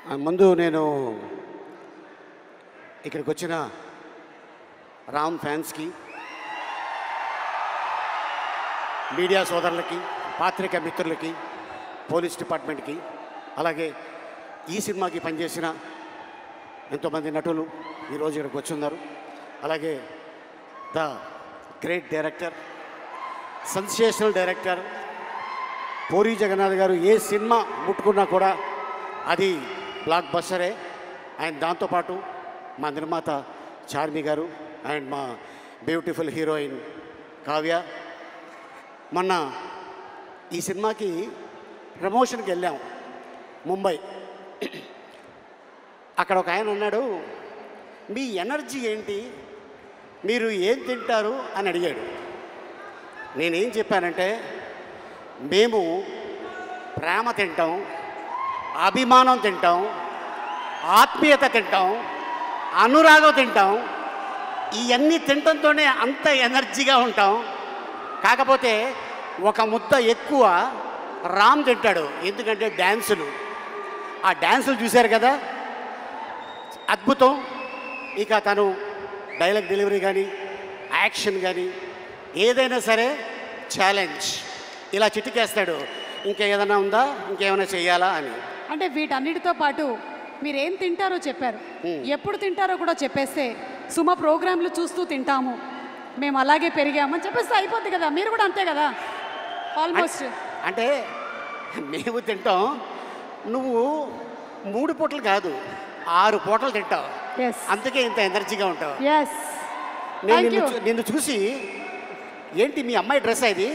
ఆ, ముందు నేను ఇక్కడికి వచ్చిన రామ్ ఫ్యాన్స్కి మీడియా సోదరులకి పాత్రిక మిత్రులకి పోలీస్ డిపార్ట్మెంట్కి అలాగే ఈ సినిమాకి పనిచేసిన ఎంతోమంది నటులు ఈరోజు ఇక్కడికి వచ్చున్నారు అలాగే the great director sensational director Puri Jagannadh garu ఏ సినిమా ముట్టుకున్నా కూడా అది బ్లాక్ బస్టరే అండ్ దాంతోపాటు మా నిర్మాత చార్మి గారు అండ్ మా బ్యూటిఫుల్ హీరోయిన్ కావ్య మొన్న ఈ సినిమాకి ప్రమోషన్కి వెళ్ళాం ముంబై అక్కడ ఒక ఆయన అన్నాడు మీ ఎనర్జీ ఏంటి మీరు ఏం తింటారు అని అడిగాడు నేనేం చెప్పానంటే మేము ప్రేమ తింటాం అభిమానం తింటాం ఆత్మీయత తింటాం అనురాగం తింటాం ఇవన్నీ తినటంతోనే అంత ఎనర్జీగా ఉంటాం కాకపోతే ఒక ముద్ద ఎక్కువ రామ్ తింటాడు ఎందుకంటే డ్యాన్సులు ఆ డ్యాన్సులు చూశారు కదా అద్భుతం ఇక తను డైలాగ్ డెలివరీ కానీ యాక్షన్ కానీ ఏదైనా సరే ఛాలెంజ్ ఇలా చిటికేస్తాడు ఇంకా ఏదైనా ఉందా ఇంకేమైనా చేయాలా అని అంటే వీటన్నిటితో పాటు మీరు ఏం తింటారో చెప్పారు ఎప్పుడు తింటారో కూడా చెప్పేస్తే సుమ ప్రోగ్రాంలు చూస్తూ తింటాము మేము అలాగే పెరిగామని చెప్పేస్తే అయిపోద్ది కదా మీరు కూడా అంతే కదా ఆల్మోస్ట్ అంటే మేము తింటాం నువ్వు మూడు పూటలు కాదు ఆరు పూటలు తింటావు ఎస్ అందుకే ఇంత ఎనర్జీగా ఉంటావు ఎస్ నేను థ్యాంక్ నిన్ను యూ చూ- నిన్ను చూసి ఏంటి మీ అమ్మాయి డ్రెస్ ఇది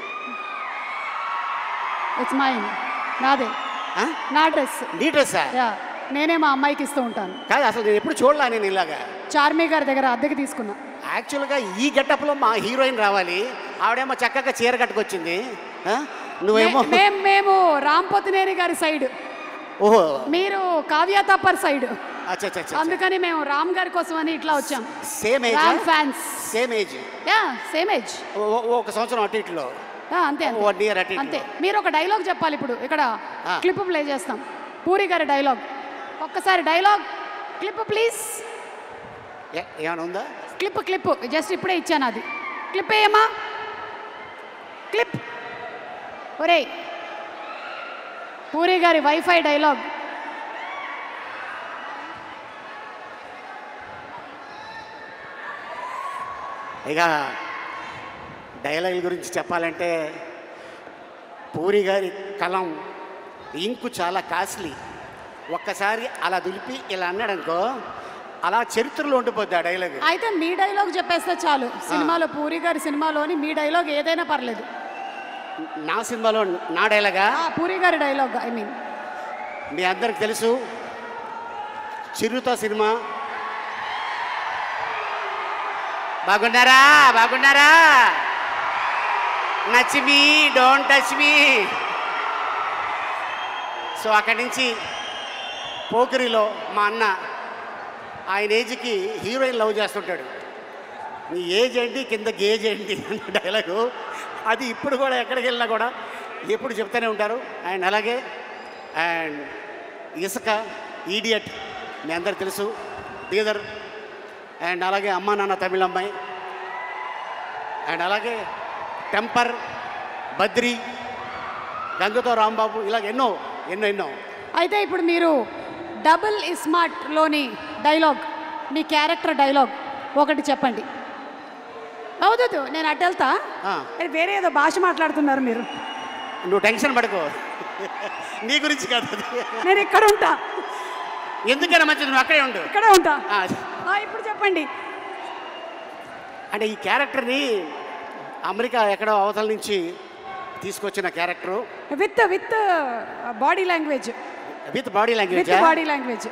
ఇట్స్ మైన్ నాదే ఆ? నా డ్రెస్ నీ డ్రెస్సా యా నేనే మా అమ్మాయికి ఇస్తూ ఉంటాను కాదు అసలు నేను ఎప్పుడు చూడలా నేను ఇలాగా చార్మి గారి దగ్గర అద్దెకి తీసుకున్నా యాక్చువల్గా ఈ గెటప్లో మా హీరోయిన్ రావాలి ఆవిడేమో చక్కగా చీర కట్టుకొచ్చింది ఆ? నువ్వేమో మే- మేం మేము రామ్ పొత్తినేని గారి సైడ్ ఓహో మీరు కావ్య తప్పర్ సైడ్ అచ్చా అచ్చా అచ్చా అందుకని మేము రామ్ గారి కోసం అని ఇట్లా వచ్చాం same age Ram fans same age yeah same age ఒక సంవత్సరం అటు ఇటులో అంతే అంతే. వన్ ఇయర్ అటు అంతే ఇటులో మీరు ఒక డైలాగ్ చెప్పాలి ఇప్పుడు ఇక్కడ ఆ. క్లిప్ ప్లే చేస్తాం పూరి గారి డైలాగ్ ఒక్కసారి డైలాగ్ క్లిప్ ప్లీజ్ ఏ- ఏమైనా ఉందా క్లిప్ క్లిప్ జస్ట్ ఇప్పుడే ఇచ్చాను అది క్లిప్ ఏమా క్లిప్ ఒరే పూరి గారి వైఫై డైలాగ్ ఇక డైలాగుల గురించి చెప్పాలంటే పూరి గారి కలం ఇంకు చాలా కాస్ట్లీ ఒక్కసారి అలా దులిపి ఇలా అన్నాడు అనుకో అలా చరిత్రలో ఉండిపోద్ది ఆ డైలాగ్ అయితే మీ డైలాగ్ చెప్పేస్తే చాలు సినిమాలో పూరి గారి సినిమాలోని మీ డైలాగ్ ఏదైనా పర్లేదు నా సినిమాలో నా డైలాగా ఆ పూరి గారి డైలాగ్ ఐ మీన్ మీ అందరికి తెలుసు చిరుత సినిమా బాగున్నారా బాగున్నారా నచ్చి మీ డోంట్ టచ్ మీ సో అక్కడి నుంచి పోకిరిలో మా అన్న ఆయన ఏజ్కి హీరోయిన్ లవ్ చేస్తుంటాడు నీ ఏజ్ ఏంటి కింద గేజ్ ఏంటి అన్న డైలాగు అది ఇప్పుడు కూడా ఎక్కడికి వెళ్ళినా కూడా ఎప్పుడు చెప్తూనే ఉంటారు అండ్ అలాగే అండ్ ఇసుక ఈడియట్ మీ అందరు తెలుసు బీదర్ అండ్ అలాగే అమ్మ నాన్న తమిళ అమ్మాయి అండ్ అలాగే టెంపర్ బద్రి గంగతో రాంబాబు ఇలాగ ఎన్నో ఎన్నో ఎన్నో అయితే ఇప్పుడు మీరు డబుల్ ఇస్మార్ట్లోని డైలాగ్ మీ క్యారెక్టర్ డైలాగ్ ఒకటి చెప్పండి అవుతుంది నేను అటు వెళ్తా ఆ. అది వేరే ఏదో భాష మాట్లాడుతున్నారు మీరు నువ్వు టెన్షన్ పడుకో నీ గురించి కాదు అది నేను ఇక్కడ ఉంటా ఎందుకైనా మంచిది నువ్వు అక్కడే ఉండు ఇక్కడే ఉంటా ఆ, ఆ, ఇప్పుడు చెప్పండి అంటే ఈ క్యారెక్టర్ని అమెరికా ఎక్కడో అవతల నుంచి తీసుకొచ్చిన character with with body language with body language with body language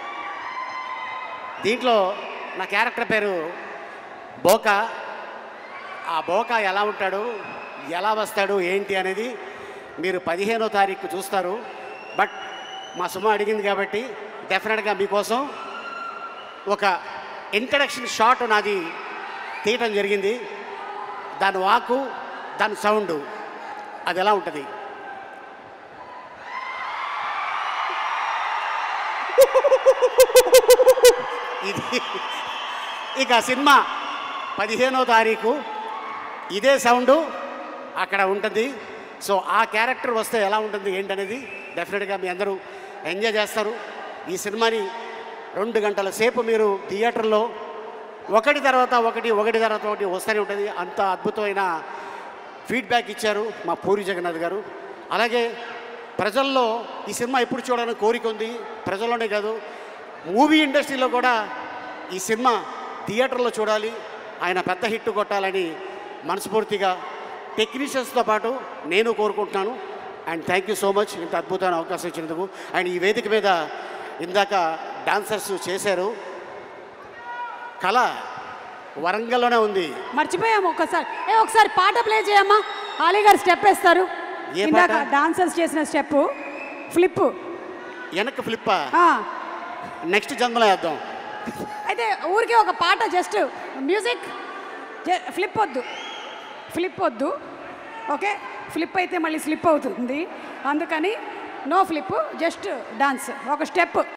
దీంట్లో నా క్యారెక్టర్ పేరు బోకా ఆ బోకా ఎలా ఉంటాడు ఎలా వస్తాడు ఏంటి అనేది మీరు పదిహేనో తారీఖు చూస్తారు బట్ మా సుమ అడిగింది కాబట్టి డెఫినెట్గా మీకోసం ఒక ఇంట్రడక్షన్ షాట్ నాది తీయటం జరిగింది దాని వాకు దాని సౌండ్ అది ఎలా ఉంటుంది ఇది ఇక సినిమా పదిహేనో తారీఖు ఇదే సౌండు అక్కడ ఉంటుంది సో ఆ క్యారెక్టర్ వస్తే ఎలా ఉంటుంది ఏంటనేది డెఫినెట్గా మీ అందరూ ఎంజాయ్ చేస్తారు ఈ సినిమాని రెండు గంటల సేపు మీరు థియేటర్లో ఒకటి తర్వాత ఒకటి ఒకటి తర్వాత ఒకటి వస్తూనే ఉంటుంది అంత అద్భుతమైన ఫీడ్బ్యాక్ ఇచ్చారు మా పూరి జగన్నాథ్ గారు అలాగే ప్రజల్లో ఈ సినిమా ఎప్పుడు చూడాలని కోరిక ఉంది ప్రజల్లోనే కాదు మూవీ ఇండస్ట్రీలో కూడా ఈ సినిమా థియేటర్లో చూడాలి ఆయన పెద్ద హిట్ కొట్టాలని మనస్ఫూర్తిగా టెక్నీషియన్స్తో పాటు నేను కోరుకుంటున్నాను and thank you so much ఇంత అద్భుతమైన అవకాశం ఇచ్చినందుకు అండ్ ఈ వేదిక మీద ఇందాక డాన్సర్స్ చేశారు కళ వరంగల్లోనే ఉంది మర్చిపోయాము ఒక్కసారి ఏ ఒకసారి పాట ప్లే చేయమ్మా ఆలీ గారు స్టెప్ వేస్తారు ఏ ఇందాక పాట? డాన్సర్స్ చేసిన స్టెప్ ఫ్లిప్ వెనక్కి ఫ్లిప్ నెక్స్ట్ జన్మలో వేద్దాం అయితే ఊరికే ఒక పాట జస్ట్ మ్యూజిక్ ఫ్లిప్ వద్దు ఫ్లిప్ వద్దు ఓకే ఫ్లిప్ అయితే మళ్ళీ స్లిప్ అవుతుంది అందుకని నో ఫ్లిప్ జస్ట్ డాన్స్ ఒక స్టెప్